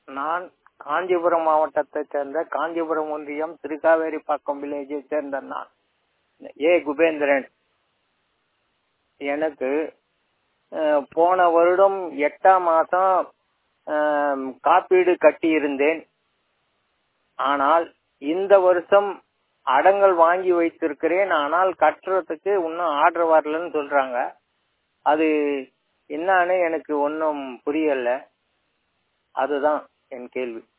நான் காஞ்சிபுரம் மாவட்டத்தை சேர்ந்த காஞ்சிபுரம் ஒன்றியம் திருக்காவேரிப்பாக்கம் வில்லேஜை சேர்ந்த நான் ஏ குபேந்திரன் எனக்கு அஹ், போன வருடம் எட்டாம் மாதம் அஹ், காப்பீடு கட்டியிருந்தேன் ஆனால் இந்த வருஷம் அடங்கல் வாங்கி வைத்திருக்கிறேன் ஆனால் கட்டுறதுக்கு இன்னும் ஆர்டர் வரலன்னு சொல்றாங்க அது என்னன்னு எனக்கு ஒன்றும் புரியல அதுதான் என் கேள்வி